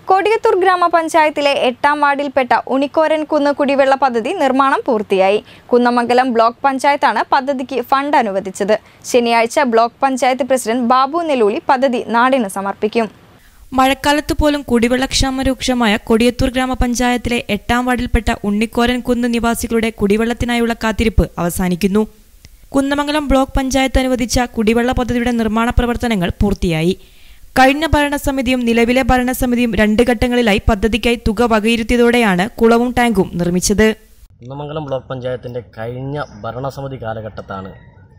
കൊടിയത്തൂർ ഗ്രാമപഞ്ചായത്തിലെ എട്ടാം വാർഡിൽപ്പെട്ട ഉണിക്കോരൻ കുന്ന് കുടിവെള്ള പദ്ധതി നിർമ്മാണം പൂർത്തിയായി കുന്നമംഗലം ബ്ലോക്ക് പഞ്ചായത്താണ് പദ്ധതിക്ക് ഫണ്ട് അനുവദിച്ചത് ശനിയാഴ്ച ബ്ലോക്ക് പഞ്ചായത്ത് പ്രസിഡന്റ് ബാബു നെലൂളി പദ്ധതി നാടിന് സമർപ്പിക്കും മഴക്കാലത്ത് പോലും കുടിവെള്ളക്ഷാമം രൂക്ഷമായ കൊടിയത്തൂർ ഗ്രാമപഞ്ചായത്തിലെ എട്ടാം വാർഡിൽപ്പെട്ട ഉണ്ണിക്കോരൻ കുന്ന് നിവാസികളുടെ കുടിവെള്ളത്തിനായുള്ള കാത്തിരിപ്പ് അവസാനിക്കുന്നു കുന്നമംഗലം ബ്ലോക്ക് പഞ്ചായത്ത് അനുവദിച്ച കുടിവെള്ള പദ്ധതിയുടെ നിർമ്മാണ പ്രവർത്തനങ്ങൾ പൂർത്തിയായി കഴിഞ്ഞ ഭരണസമിതിയും നിലവിലെ ഭരണസമിതിയും രണ്ട് ഘട്ടങ്ങളിലായി പദ്ധതിക്കായി തുക വകയിരുത്തിയതോടെയാണ് കുളവും ടാങ്കും നിർമ്മിച്ചത് കുന്നമംഗലം ബ്ലോക്ക് പഞ്ചായത്തിൻ്റെ കഴിഞ്ഞ ഭരണസമിതി കാലഘട്ടത്താണ്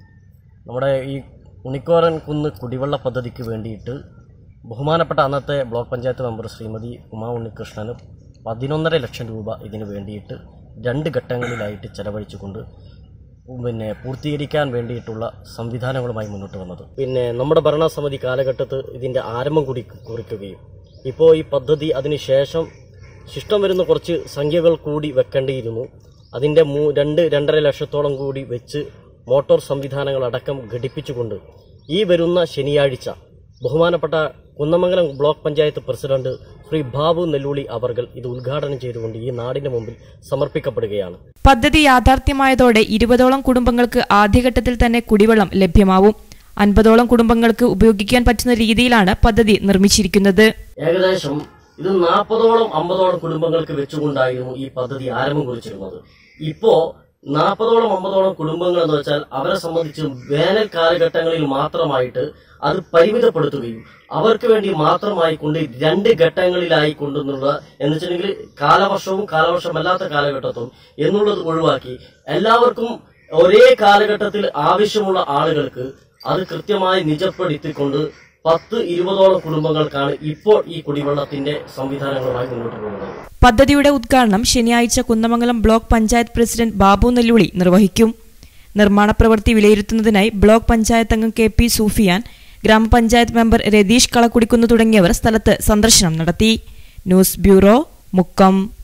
നമ്മുടെ ഈ ഉണിക്കോരൻ കുന്ന് കുടിവെള്ള പദ്ധതിക്ക് വേണ്ടിയിട്ട് ബഹുമാനപ്പെട്ട അന്നത്തെ ബ്ലോക്ക് പഞ്ചായത്ത് മെമ്പർ ശ്രീമതി ഉമാ ഉണ്ണികൃഷ്ണന് പതിനൊന്നര ലക്ഷം രൂപ ഇതിന് വേണ്ടിയിട്ട് രണ്ട് ഘട്ടങ്ങളിലായിട്ട് ചെലവഴിച്ചുകൊണ്ട് പിന്നെ പൂർത്തീകരിക്കാൻ വേണ്ടിയിട്ടുള്ള സംവിധാനങ്ങളുമായി മുന്നോട്ട് വന്നത് പിന്നെ നമ്മുടെ ഭരണസമിതി കാലഘട്ടത്ത് ഇതിൻ്റെ ആരംഭം കൂടി കുറിക്കുകയും ഇപ്പോൾ ഈ പദ്ധതി അതിനുശേഷം ശിഷ്ടം വരുന്ന കുറച്ച് സംഖ്യകൾ കൂടി വെക്കേണ്ടിയിരുന്നു അതിൻ്റെ മൂ രണ്ട് രണ്ടര ലക്ഷത്തോളം കൂടി വെച്ച് മോട്ടോർ സംവിധാനങ്ങളടക്കം ഘടിപ്പിച്ചുകൊണ്ട് ഈ വരുന്ന ശനിയാഴ്ച ബഹുമാനപ്പെട്ട കുന്നമംഗലം ബ്ലോക്ക് പഞ്ചായത്ത് പ്രസിഡന്റ് ശ്രീ ബാബു നെല്ലൂളി അവർകൾ ഇത് ഉദ്ഘാടനം ചെയ്തുകൊണ്ട് ഈ നാടിന് മുമ്പിൽ സമർപ്പിക്കപ്പെടുകയാണ് പദ്ധതി യാഥാർത്ഥ്യമായതോടെ ഇരുപതോളം കുടുംബങ്ങൾക്ക് ആദ്യഘട്ടത്തിൽ തന്നെ കുടിവെള്ളം ലഭ്യമാവും അൻപതോളം കുടുംബങ്ങൾക്ക് ഉപയോഗിക്കാൻ പറ്റുന്ന രീതിയിലാണ് പദ്ധതി നിർമ്മിച്ചിരിക്കുന്നത് ഏകദേശം ഇത് നാൽപ്പതോളം അമ്പതോളം കുടുംബങ്ങൾക്ക് വെച്ചുകൊണ്ടായിരുന്നു ഈ പദ്ധതി ആരംഭം കുറിച്ചിരുന്നത് ഇപ്പോ നാൽപ്പതോളം അമ്പതോളം കുടുംബങ്ങൾ എന്ന് വെച്ചാൽ അവരെ സംബന്ധിച്ച് വേനൽ കാലഘട്ടങ്ങളിൽ മാത്രമായിട്ട് അത് പരിമിതപ്പെടുത്തുകയും അവർക്ക് വേണ്ടി മാത്രമായി കൊണ്ട് രണ്ട് ഘട്ടങ്ങളിലായി കൊണ്ടെന്നുള്ള എന്ന് വെച്ചിട്ടുണ്ടെങ്കിൽ കാലവർഷവും കാലവർഷമല്ലാത്ത കാലഘട്ടത്തും എന്നുള്ളത് ഒഴിവാക്കി എല്ലാവർക്കും ഒരേ കാലഘട്ടത്തിൽ ആവശ്യമുള്ള ആളുകൾക്ക് അത് കൃത്യമായി നിജപ്പെടുത്തിക്കൊണ്ട് പത്ത് ഇരുപതോളം കുടുംബങ്ങൾക്കാണ് ഇപ്പോൾ ഈ കുടിവെള്ളത്തിന്റെ സംവിധാനങ്ങളുമായി മുന്നോട്ട് പോകുന്നത് പദ്ധതിയുടെ ഉദ്ഘാടനം ശനിയാഴ്ച കുന്നമംഗലം ബ്ലോക്ക് പഞ്ചായത്ത് പ്രസിഡന്റ് ബാബു നെല്ലുളി നിർവഹിക്കും നിർമ്മാണ പ്രവൃത്തി വിലയിരുത്തുന്നതിനായി ബ്ലോക്ക് പഞ്ചായത്ത് അംഗം കെ പി സൂഫിയാൻ ഗ്രാമപഞ്ചായത്ത് മെമ്പർ രതീഷ് കളക്കുടിക്കുന്ന് തുടങ്ങിയവർ സ്ഥലത്ത് സന്ദർശനം നടത്തി ന്യൂസ് ബ്യൂറോ മുക്കം